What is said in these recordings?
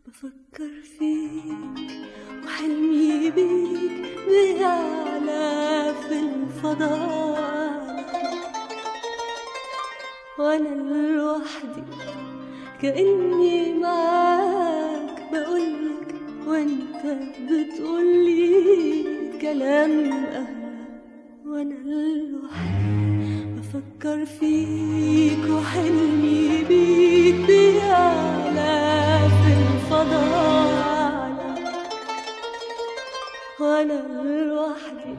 بفكر فيك وحلمي بيك بيعلى في الفضاء وانا لوحدي كأني معاك بقولك وانت بتقولي كلام أهلا وانا لوحدي بفكر فيك وحلمي بيك بيعلى في الفضاء وانا لوحدي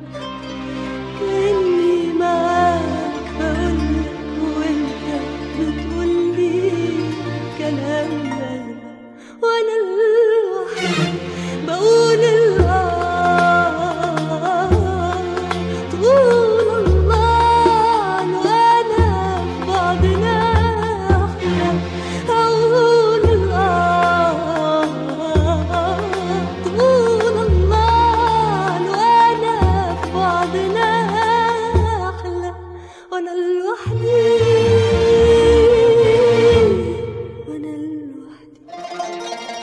كأني معاك بقولك وانت بتقولي كلام أهلا وانا لوحدي بقول الآه طول الله وانا في بعضنا أحلى أقول الآه طول الله وانا في بعضنا أحلى وانا لوحدي وانا لوحدي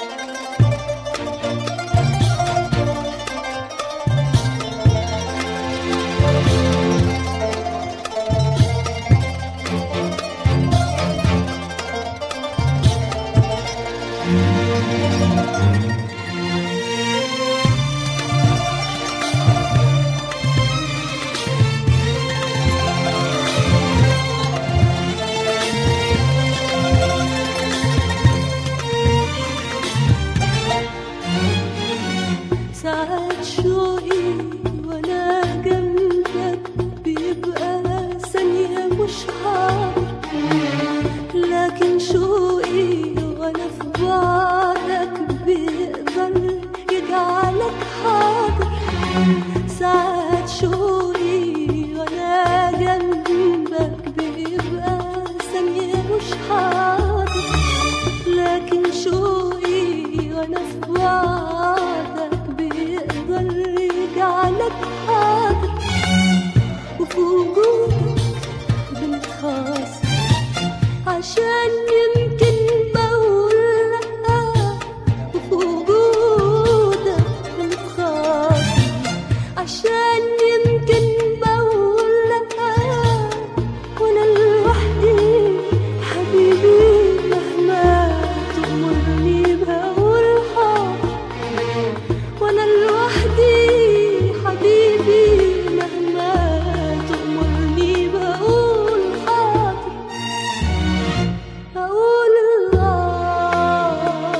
ساعات شوقي وانا جنبك بيبقى ثانية مش حاضر لكن شوقي وانا في بعدك بيقدر يجعلك حاضر ساعات شوقي وانا جنبك بيبقى ثانية مش حاضر لكن شوقي وانا في بعدك بيقدر يجعلك حاضر وفي وجودك بنتخاصم عشان يمكن بقول لأ وفي وجودك بنتخاصم عشان يمكن بقول لأ وانا لوحدي حبيبي مهما تأمرني بقول حاضر وانا لوحدي حبيبي مهما تأمرني بقول حاضر أقول الله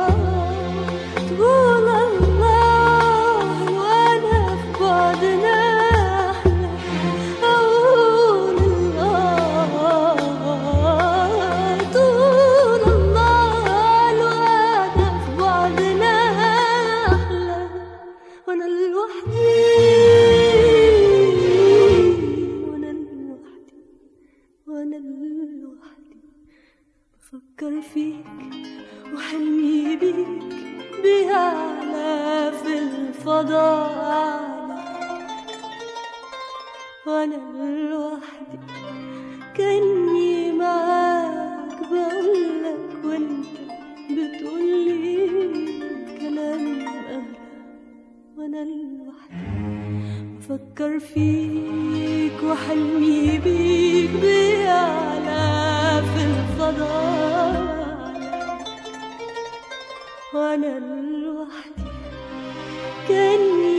تقول الله وأنا في بعدنا أحلى أقول الله تقول الله وأنا في بعدنا أحلى وأنا لوحدي وأنا لوحدي وأنا لوحدي بفكر فيك وحلمي بيك بيعلى في الفضاء وانا لوحدي كاني معاك بقولك وانت بتقولي كلام اهلا وانا لوحدي بفكر فيك وحلمي بيك بيعلى في الفضاء وانا لوحدي كاني